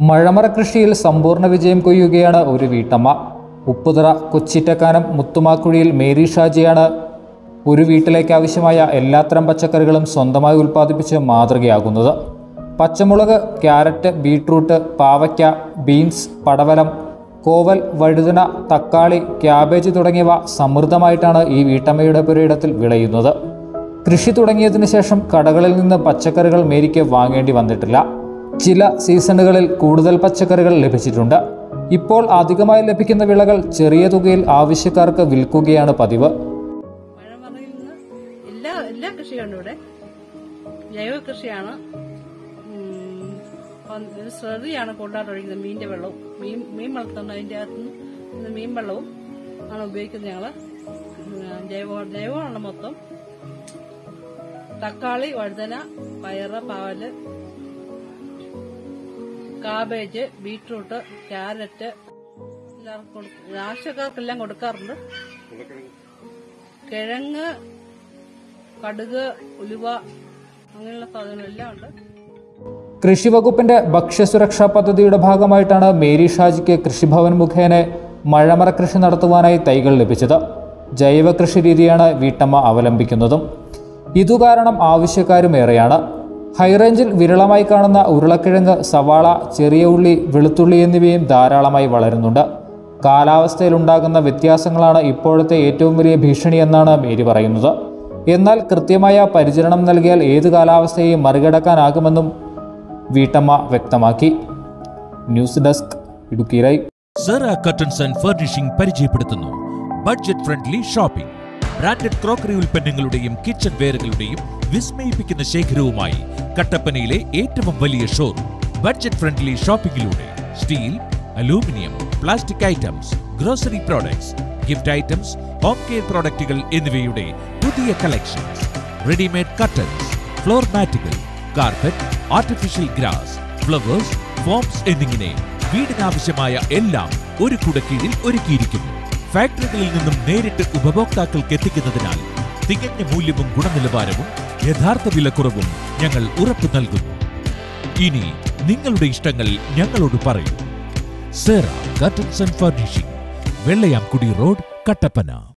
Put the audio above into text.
മഴമറ കൃഷിയിൽ സമ്പൂർണ്ണ വിജയം കൊയ്യുകയാണ് ഒരു വീട്ടമ്മ ഉപ്പുതറ കൊച്ചിറ്റക്കാനം മുത്തുമാക്കുഴിയിൽ മേരി ഷാജിയാണ് ഒരു വീട്ടിലേക്ക് ആവശ്യമായ എല്ലാത്തരം പച്ചക്കറികളും സ്വന്തമായി ഉൽപ്പാദിപ്പിച്ച് മാതൃകയാകുന്നത് പച്ചമുളക് ക്യാരറ്റ് ബീട്രൂട്ട് പാവയ്ക്ക ബീൻസ് പടവലം കോവൽ വഴുതന തക്കാളി ക്യാബേജ് തുടങ്ങിയവ സമൃദ്ധമായിട്ടാണ് ഈ വീട്ടമ്മയുടെ പുരയിടത്തിൽ വിളയുന്നത് കൃഷി തുടങ്ങിയതിനു ശേഷം കടകളിൽ നിന്ന് പച്ചക്കറികൾ മേരിക്ക് വാങ്ങേണ്ടി വന്നിട്ടില്ല ചില സീസണുകളിൽ കൂടുതൽ പച്ചക്കറികൾ ലഭിച്ചിട്ടുണ്ട് ഇപ്പോൾ അധികമായി ലഭിക്കുന്ന വിളകൾ ചെറിയ തുകയിൽ ആവശ്യക്കാർക്ക് വിൽക്കുകയാണ് പതിവ് മഴമറയിൽ നിന്ന് എല്ലാ എല്ലാ കൃഷിയുണ്ട് ഇവിടെ ജൈവ കൃഷിയാണ് ഉം, പന്ത് ഇത് ശ്രദ്ധയാണ് കൊണ്ടാട്ടൊഴിക്കുന്നത് മീനിന്റെ വെള്ളവും മീൻ മീൻ വളർത്തുന്നുണ്ട് അതിന്റെ അകത്ത് നിന്ന് മീൻ വെള്ളവും ആണ് ഉപയോഗിക്കുന്നത് ഞങ്ങള് ഉം, ജൈവ ജൈവമാണ് മൊത്തം തക്കാളി വഴുതന പയറ് പാവല് കാബേജ് ബീട്രൂട്ട് ക്യാരറ്റ് എല്ലാവർക്കും കൊടുക്കും ആവശ്യക്കാർക്കെല്ലാം കൊടുക്കാറുണ്ട് കിഴങ്ങ് കടുക് ഉലുവ അങ്ങനെയുള്ള സാധനങ്ങളെല്ലാം ഉണ്ട് കൃഷി വകുപ്പിന്റെ ഭക്ഷ്യസുരക്ഷാ പദ്ധതിയുടെ ഭാഗമായിട്ടാണ് മേരി ഷാജിക്ക് കൃഷിഭവൻ മുഖേന മഴമറ കൃഷി നടത്തുവാനായി തൈകൾ ലഭിച്ചത് ജൈവ കൃഷി രീതിയാണ് വീട്ടമ്മ അവലംബിക്കുന്നതും ഇതുകാരണം ആവശ്യക്കാരും ഏറെയാണ് ഹൈറേഞ്ചിൽ വിരളമായി കാണുന്ന ഉരുളക്കിഴങ്ങ് സവാള ചെറിയ ഉള്ളി വെളുത്തുള്ളി എന്നിവയും ധാരാളമായി വളരുന്നുണ്ട് കാലാവസ്ഥയിലുണ്ടാകുന്ന വ്യത്യാസങ്ങളാണ് ഇപ്പോഴത്തെ ഏറ്റവും വലിയ ഭീഷണി എന്നാണ് മേരി പറയുന്നത് എന്നാൽ കൃത്യമായ പരിചരണം നൽകിയാൽ ഏത് കാലാവസ്ഥയെയും മറികടക്കാനാകുമെന്നും വീട്ടമ്മ വ്യക്തമാക്കി news desk Idukki live Sera curtains and furnishing പരിചയപ്പെടുത്തുന്നു budget friendly shopping branded crockery ഉൽപ്പന്നങ്ങളുടെയും കിച്ചൺ വെയറുകളുടെയും വിസ്മയിപ്പിക്കുന്ന ശേഖരവുമായി കട്ടപ്പനയിലെ ഏറ്റവും വലിയ ഷോറൂം ബഡ്ജറ്റ് ഫ്രണ്ട്ലി ഷോപ്പിംഗിലൂടെ steel aluminium plastic items grocery products gift items home care പ്രോഡക്റ്റുകൾ എന്നിവയുടെ പുതിയ കളക്ഷൻസ് റെഡിമെയ്ഡ് കർട്ടൻസ് ഫ്ലോർ മാറ്റുകൾ carpet artificial grass flowers foams എന്നിങ്ങനെ വീടിനാവശ്യമായ എല്ലാം ഒരു കുടക്കീഴിൽ ഒരുക്കിയിരിക്കുന്നു ഫാക്ടറികളിൽ നിന്നും നേരിട്ട് ഉപഭോക്താക്കൾക്ക് എത്തിക്കുന്നതിനാൽ തികഞ്ഞ മൂല്യവും ഗുണനിലവാരവും യഥാർത്ഥ വിലക്കുറവും ഞങ്ങൾ ഉറപ്പു നൽകുന്നു ഇനി നിങ്ങളുടെ ഇഷ്ടങ്ങൾ ഞങ്ങളോട് പറയൂ Sera curtains and furnishing Vellayamkudi road Kattappana